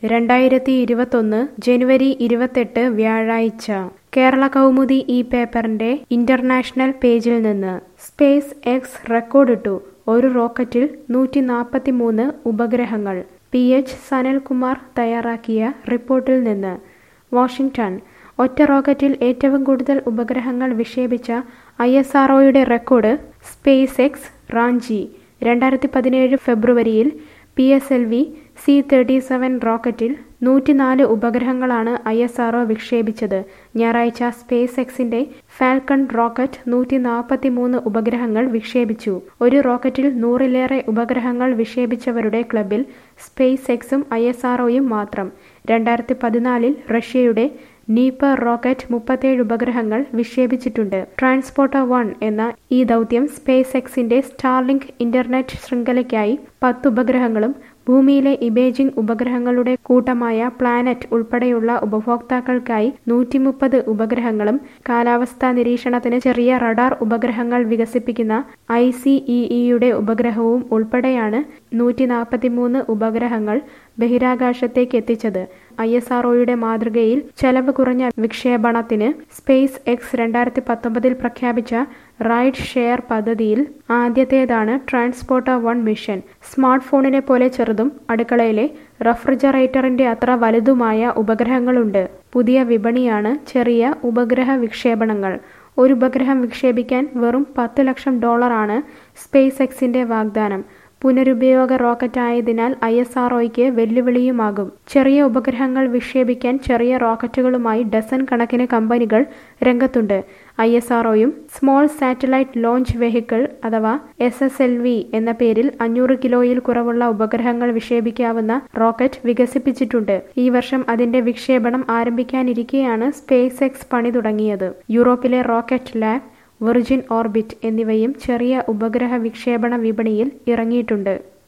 രണ്ടായിരത്തി ഇരുപത്തൊന്ന് ജനുവരി ഇരുപത്തെട്ട് വ്യാഴാഴ്ച കേരള കൗമുദി ഈ പേപ്പറിന്റെ ഇന്റർനാഷണൽ പേജിൽ നിന്ന് സ്പേസ് എക്സ് റെക്കോർഡിട്ടു ഒരു റോക്കറ്റിൽ നൂറ്റി നാൽപ്പത്തിമൂന്ന് ഉപഗ്രഹങ്ങൾ പി എച്ച് സനൽകുമാർ തയ്യാറാക്കിയ റിപ്പോർട്ടിൽ നിന്ന് വാഷിംഗ്ടൺ ഒറ്റ റോക്കറ്റിൽ ഏറ്റവും കൂടുതൽ ഉപഗ്രഹങ്ങൾ വിക്ഷേപിച്ച ഐ എസ് ആർഒയുടെ റെക്കോർഡ് സ്പേസ് എക്സ് റാഞ്ചി രണ്ടായിരത്തി പതിനേഴ് ഫെബ്രുവരിയിൽ P S L V C thirty seven റോക്കറ്റിൽ നൂറ്റിനാല് ഉപഗ്രഹങ്ങളാണ് ഐ എസ് ആർഒ വിക്ഷേപിച്ചത് ഞായറാഴ്ച സ്പേസ് എക്സിന്റെ ഫാൽക്കൺ റോക്കറ്റ് നൂറ്റി നാൽപ്പത്തിമൂന്ന് ഉപഗ്രഹങ്ങൾ വിക്ഷേപിച്ചു ഒരു റോക്കറ്റിൽ നൂറിലേറെ ഉപഗ്രഹങ്ങൾ വിക്ഷേപിച്ചവരുടെ ക്ലബിൽ സ്പേസ് എക്സും ഐ എസ് ആർഒയും മാത്രം രണ്ടായിരത്തി പതിനാലിൽ റഷ്യയുടെ നീപ്പർ റോക്കറ്റ് മുപ്പത്തേഴ് ഉപഗ്രഹങ്ങൾ വിക്ഷേപിച്ചിട്ടുണ്ട് ട്രാൻസ്പോർട്ടർ വൺ എന്ന ഈ ദൗത്യം സ്പേസ് എക്സിന്റെ സ്റ്റാർലിങ്ക് ഇന്റർനെറ്റ് ശൃംഖലയ്ക്കായി പത്ത് ഉപഗ്രഹങ്ങളും ഭൂമിയിലെ ഇമേജിംഗ് ഉപഗ്രഹങ്ങളുടെ കൂട്ടമായ പ്ലാനറ്റ് ഉൾപ്പെടെയുള്ള ഉപഭോക്താക്കൾക്കായി നൂറ്റിമുപ്പത് ഉപഗ്രഹങ്ങളും കാലാവസ്ഥാ നിരീക്ഷണത്തിന് ചെറിയ റഡാർ ഉപഗ്രഹങ്ങൾ വികസിപ്പിക്കുന്ന ഐ സി ഇഇയുടെ ഉപഗ്രഹവും ഉൾപ്പെടെയാണ് നൂറ്റി നാൽപ്പത്തിമൂന്ന് ഉപഗ്രഹങ്ങൾ ബഹിരാകാശത്തേക്ക് എത്തിച്ചത് ഐ എസ് ആർഒയുടെ മാതൃകയിൽ ചെലവ് കുറഞ്ഞ വിക്ഷേപണത്തിന് സ്പേസ് എക്സ് രണ്ടായിരത്തി പത്തൊമ്പതിൽ പ്രഖ്യാപിച്ച റൈഡ് ഷെയർ പദ്ധതിയിൽ ആദ്യത്തേതാണ് ട്രാൻസ്പോർട്ടർ വൺ മിഷൻ സ്മാർട്ട് ഫോണിനെ പോലെ ചെറുതും അടുക്കളയിലെ റഫ്രിജറേറ്ററിന്റെ അത്ര വലുതുമായ ഉപഗ്രഹങ്ങളുണ്ട് പുതിയ വിപണിയാണ് ചെറിയ ഉപഗ്രഹ വിക്ഷേപണങ്ങൾ ഒരു ഉപഗ്രഹം വിക്ഷേപിക്കാൻ വെറും പത്ത് ലക്ഷം ഡോളറാണ് സ്പേസ് എക്സിന്റെ വാഗ്ദാനം പുനരുപയോഗ റോക്കറ്റ് ആയതിനാൽ ഐ എസ് ആർഒയ്ക്ക് വെല്ലുവിളിയുമാകും ചെറിയ ഉപഗ്രഹങ്ങൾ വിക്ഷേപിക്കാൻ ചെറിയ റോക്കറ്റുകളുമായി ഡസൻ കണക്കിന് കമ്പനികൾ രംഗത്തുണ്ട് ഐ എസ് ആർഒയും സ്മോൾ സാറ്റലൈറ്റ് ലോഞ്ച് വെഹിക്കിൾ അഥവാ എസ് എസ് എൽ വി എന്ന പേരിൽ അഞ്ഞൂറ് കിലോയിൽ കുറവുള്ള ഉപഗ്രഹങ്ങൾ വിക്ഷേപിക്കാവുന്ന റോക്കറ്റ് വികസിപ്പിച്ചിട്ടുണ്ട് ഈ വർഷം അതിന്റെ വിക്ഷേപണം ആരംഭിക്കാനിരിക്കെയാണ് സ്പേസ് എക്സ് പണി തുടങ്ങിയത് യൂറോപ്പിലെ റോക്കറ്റ് ലാബ് വെർജിൻ ഓർബിറ്റ് എന്നിവയും ചെറിയ ഉപഗ്രഹ വിക്ഷേപണ വിപണിയിൽ ഇറങ്ങിയിട്ടുണ്ട്